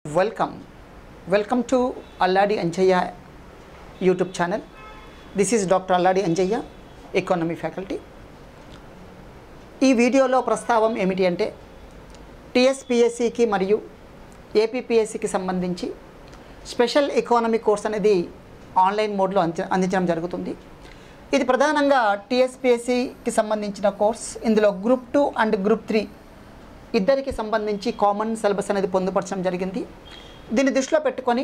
welcome welcome to Alladi Anjaiah YouTube channel this is doctor Alladi Anjaiah economy faculty ఈ వీడియోలో ప్రస్తావం ఏమిటి అంటే టీఎస్పిఎస్సికి మరియు ఏపీపీఎస్సికి సంబంధించి స్పెషల్ ఎకానమీ కోర్స్ అనేది ఆన్లైన్ మోడ్లో అంది అందించడం జరుగుతుంది ఇది ప్రధానంగా టీఎస్పిఎస్సికి సంబంధించిన కోర్స్ ఇందులో group two and group three ఇద్దరికి సంబంధించి కామన్ సిలబస్ అనేది పొందుపరచడం జరిగింది దీన్ని దృష్టిలో పెట్టుకొని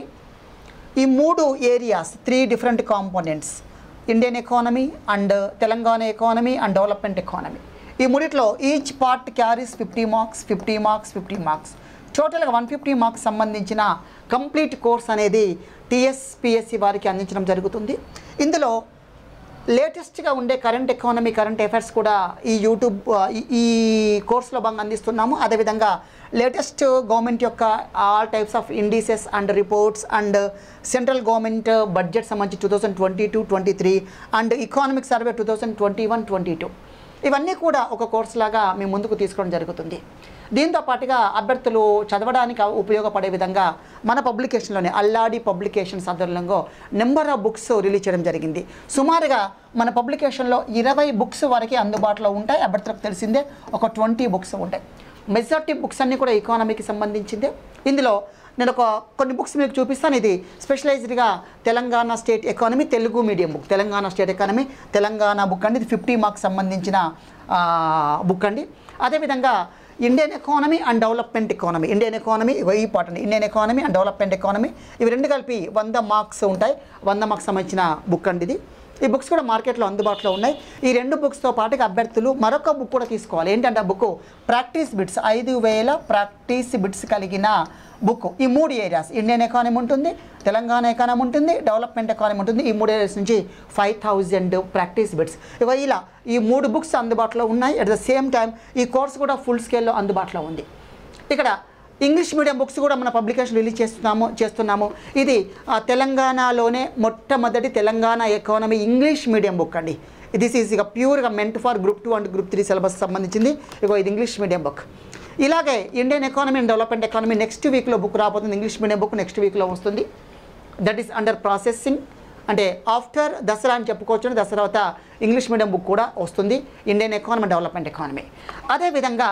ఈ మూడు areas three different components Indian economy and Telangana economy and development economy ఈ మూడిట్లో each part carries fifty marks fifty marks fifty marks టోటల్గా వన్ ఫిఫ్టీ మార్క్స్ సంబంధించిన కంప్లీట్ కోర్స్ అనేది టీఎస్పిఎస్సి వారికి అందించడం జరుగుతుంది ఇందులో లేటెస్ట్గా ఉండే కరెంట్ ఎకానమీ కరెంట్ అఫైర్స్ కూడా ఈ యూట్యూబ్ ఆ, ఈ- ఈ కోర్సులో భాగంగా అందిస్తున్నాము అదేవిధంగా లేటెస్ట్ గవర్నమెంట్ యొక్క all types of indices and reports and central government budget సంబంధించి two thousand twenty two twenty three and economic survey two thousand twenty one twenty two ఇవన్నీ కూడా ఒక కోర్స్ లాగా మేము ముందుకు తీసుకోవడం జరుగుతుంది దీంతో పాటుగా అభ్యర్థులు చదవడానికి ఉపయోగపడే విధంగా మన పబ్లికేషన్లోనే అల్లాడి పబ్లికేషన్స్ ఆధ్వర్యంలో నెంబర్ ఆఫ్ బుక్స్ రిలీజ్ చేయడం జరిగింది సుమారుగా మన పబ్లికేషన్లో ఇరవై బుక్స్ వరకు అందుబాటులో ఉంటాయి అభ్యర్థులకు తెలిసిందే ఒక ట్వంటీ బుక్స్ ఉంటాయి మెజార్టీ బుక్స్ అన్నీ కూడా ఎకానమీకి సంబంధించిందే ఇందులో నేను ఒక కొన్ని బుక్స్ మీకు చూపిస్తాను ఇది స్పెషలైజ్డ్గా Telangana state economy Telugu medium book Telangana state economy Telangana book అండి ఇది ఫిఫ్టీ మార్క్స్ సంబంధించిన ఆ, బుక్ అండి అదేవిధంగా Indian economy and development economy Indian economy ఈ పార్ట్ అండి Indian economy and development economy ఇవి రెండు కలిపి వంద మార్క్స్ ఉంటాయి వంద మార్క్స్ సంబంధించిన బుక్ అండి ఇది ఈ బుక్స్ కూడా మార్కెట్లో అందుబాటులో ఉన్నాయి ఈ రెండు బుక్స్తో పాటుగా అభ్యర్థులు మరొక బుక్ కూడా తీసుకోవాలి ఏంటంటే ఆ బుక్ ప్రాక్టీస్ బిట్స్ ఐదు వేల ప్రాక్టీస్ బిట్స్ కలిగిన బుక్ ఈ మూడు ఏరియాస్ ఇండియన్ ఎకానమీ ఉంటుంది తెలంగాణ ఎకానమీ ఉంటుంది డెవలప్మెంట్ ఎకానమీ ఉంటుంది ఈ మూడు ఏరియాస్ నుంచి ఫైవ్ థౌజండ్ ప్రాక్టీస్ బిట్స్ ఇవి ఇలా ఈ మూడు బుక్స్ అందుబాటులో ఉన్నాయి అట్ ద సేమ్ టైం ఈ కోర్స్ కూడా ఫుల్ స్కేల్లో అందుబాటులో ఉంది ఇక్కడ ఇంగ్లీష్ మీడియం బుక్స్ కూడా మన పబ్లికేషన్ రిలీజ్ చేస్తున్నాము చేస్తున్నాము ఇది ఆ, తెలంగాణలోనే మొట్టమొదటి Telangana economy English medium book అండి దిస్ ఈజ్ ఇక ప్యూర్గా మెంట్ for group two and group three syllabus సంబంధించింది ఇగో ఇది ఇంగ్లీష్ మీడియం బుక్ ఇలాగే Indian economy and development economy next వీక్లో బుక్ రాబోతుంది ఇంగ్లీష్ మీడియం బుక్ నెక్స్ట్ వీక్లో వస్తుంది దట్ ఈస్ అండర్ ప్రాసెసింగ్ అంటే ఆఫ్టర్ దసరా అని చెప్పుకోవచ్చు దసరా తర్వాత ఇంగ్లీష్ మీడియం బుక్ కూడా వస్తుంది ఇండియన్ ఎకానమీ డెవలప్మెంట్ ఎకానమీ అదేవిధంగా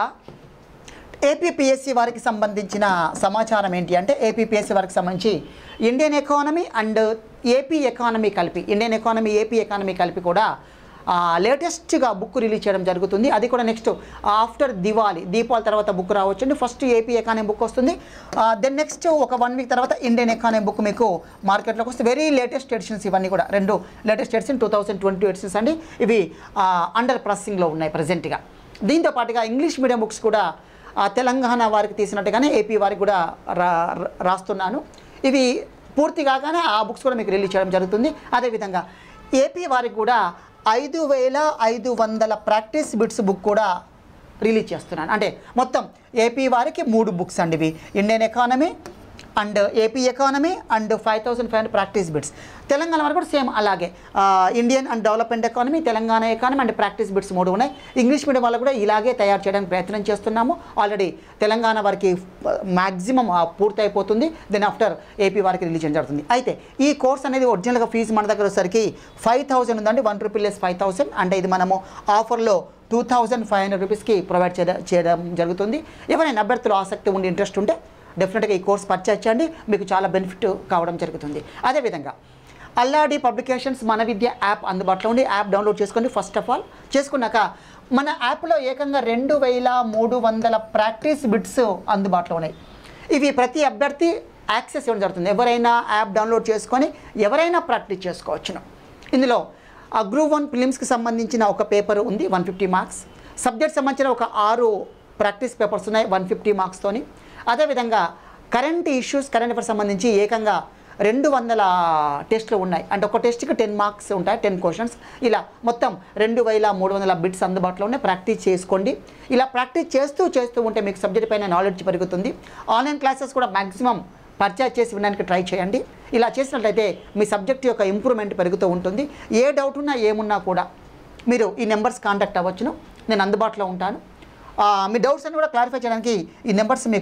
ఏపీపీఎస్సీ వారికి సంబంధించిన సమాచారం ఏంటి అంటే ఏపీపీఎస్సీ వారికి సంబంధించి Indian economy and AP economy కలిపి ఇండియన్ ఎకానమీ ఏపీ ఎకానమీ కలిపి కూడా లేటెస్ట్గా బుక్ రిలీజ్ చేయడం జరుగుతుంది అది కూడా నెక్స్ట్ ఆఫ్టర్ దివాళీ దీపావళి తర్వాత బుక్ రావచ్చండి ఫస్ట్ ఏపీ ఎకానమీ బుక్ వస్తుంది దెన్ నెక్స్ట్ ఒక వన్ వీక్ తర్వాత ఇండియన్ ఎకానమీ బుక్ మీకు మార్కెట్లోకి వస్తే వెరీ లేటెస్ట్ ఎడిషన్స్ ఇవన్నీ కూడా రెండు latest edition two thousand twenty editions అండి ఇవి అండర్ ప్రాసెసింగ్లో ఉన్నాయి ప్రజెంట్గా దీంతో పాటుగా ఇంగ్లీష్ మీడియం బుక్స్ కూడా ఆ, తెలంగాణ వారికి తీసినట్టుగానే ఏపీ వారికి కూడా రా రా- రాస్తున్నాను ఇవి పూర్తి కాగానే ఆ బుక్స్ కూడా మీకు రిలీజ్ చేయడం జరుగుతుంది అదేవిధంగా ఏపీ వారికి కూడా ఐదు వేల ఐదు వందల ప్రాక్టీస్ బిట్స్ బుక్ కూడా రిలీజ్ చేస్తున్నాను అంటే మొత్తం ఏపీ వారికి మూడు బుక్స్ అండి ఇవి Indian economy and AP economy and five thousand five hundred practice bits Telangana వరకు కూడా సేమ్ అలాగే ఆ, Indian and development economy Telangana economy and practice bits మూడు ఉన్నాయి ఇంగ్లీష్ మీడియం వాళ్ళు కూడా ఇలాగే తయారు చేయడానికి ప్రయత్నం చేస్తున్నాము ఆల్రెడీ తెలంగాణ వారికి మ్యాక్సిమం పూర్తి అయిపోతుంది దెన్ ఆఫ్టర్ ఏపీ వారికి రిలీజ్ చేయడం జరుగుతుంది అయితే ఈ కోర్స్ అనేది ఒరిజినల్గా ఫీజు మన దగ్గర వచ్చేసరికి ఫైవ్ థౌసండ్ ఉందండి one rupee less five thousand అంటే ఇది మనము ఆఫర్లో టూ థౌజండ్ ఫైవ్ హండ్రెడ్ రూపీస్కి ప్రొవైడ్ చేయడం చేయడం జరుగుతుంది ఎవరైనా అభ్యర్థులు ఆసక్తి ఉండి ఇంట్రెస్ట్ ఉంటే డెఫినెట్గా ఈ కోర్స్ పర్చేజ్ చేయండి మీకు చాలా బెనిఫిట్ కావడం జరుగుతుంది అదేవిధంగా అల్లాడి పబ్లికేషన్స్ మన విద్య యాప్ అందుబాటులో ఉంది యాప్ డౌన్లోడ్ చేసుకోండి ఫస్ట్ ఆఫ్ ఆల్ చేసుకున్నాక మన యాప్లో ఏకంగా రెండు వేల మూడు వందల ప్రాక్టీస్ బిట్స్ అందుబాటులో ఉన్నాయి ఇవి ప్రతి అభ్యర్థి యాక్సెస్ ఇవ్వడం జరుగుతుంది ఎవరైనా యాప్ డౌన్లోడ్ చేసుకొని ఎవరైనా ప్రాక్టీస్ చేసుకోవచ్చును ఇందులో ఆ గ్రూప్ వన్ ఫిలిమ్స్కి సంబంధించిన ఒక పేపర్ ఉంది వన్ ఫిఫ్టీ మార్క్స్ సబ్జెక్ట్ సంబంధించిన ఒక ఆరు ప్రాక్టీస్ పేపర్స్ ఉన్నాయి వన్ ఫిఫ్టీ మార్క్స్తోని అదేవిధంగా కరెంట్ ఇష్యూస్ కరెంట్ అఫేర్స్ సంబంధించి ఏకంగా రెండు వందల టెస్టులు ఉన్నాయి అంటే ఒక టెస్ట్కి టెన్ మార్క్స్ ఉంటాయి టెన్ క్వశ్చన్స్ ఇలా మొత్తం రెండు వేల మూడు వందల బిట్స్ అందుబాటులో ఉన్నాయి ప్రాక్టీస్ చేసుకోండి ఇలా ప్రాక్టీస్ చేస్తూ చేస్తూ ఉంటే మీకు సబ్జెక్ట్ పైన నాలెడ్జ్ పెరుగుతుంది ఆన్లైన్ క్లాసెస్ కూడా మ్యాక్సిమం పర్చేజ్ చేసి వినడానికి ట్రై చేయండి ఇలా చేసినట్లయితే మీ సబ్జెక్ట్ యొక్క ఇంప్రూవ్మెంట్ పెరుగుతూ ఉంటుంది ఏ డౌట్ ఉన్నా ఏమున్నా కూడా మీరు ఈ నెంబర్స్ కాంటాక్ట్ అవ్వచ్చును నేను అందుబాటులో ఉంటాను ఆ, మీ డౌట్స్ అన్ని కూడా క్లారిఫై చేయడానికి ఈ నెంబర్స్ మీకు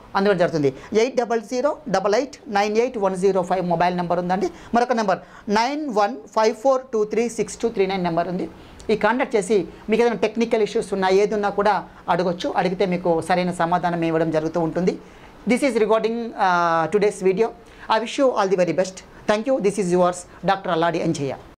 అందువల్ల జరుగుతుంది eight double zero double eight nine eight one zero five mobile number ఉందండి మరొక number nine one five four two three six two three nine number ఉంది ఈ కాంటాక్ట్ చేసి మీకు ఏదైనా టెక్నికల్ ఇష్యూస్ ఉన్నా ఏది ఉన్నా కూడా అడగొచ్చు అడిగితే మీకు సరైన సమాధానం ఇవ్వడం జరుగుతూ ఉంటుంది this is regarding today's video I wish you all the very best thank you this is yours doctor Alladi Anjaiah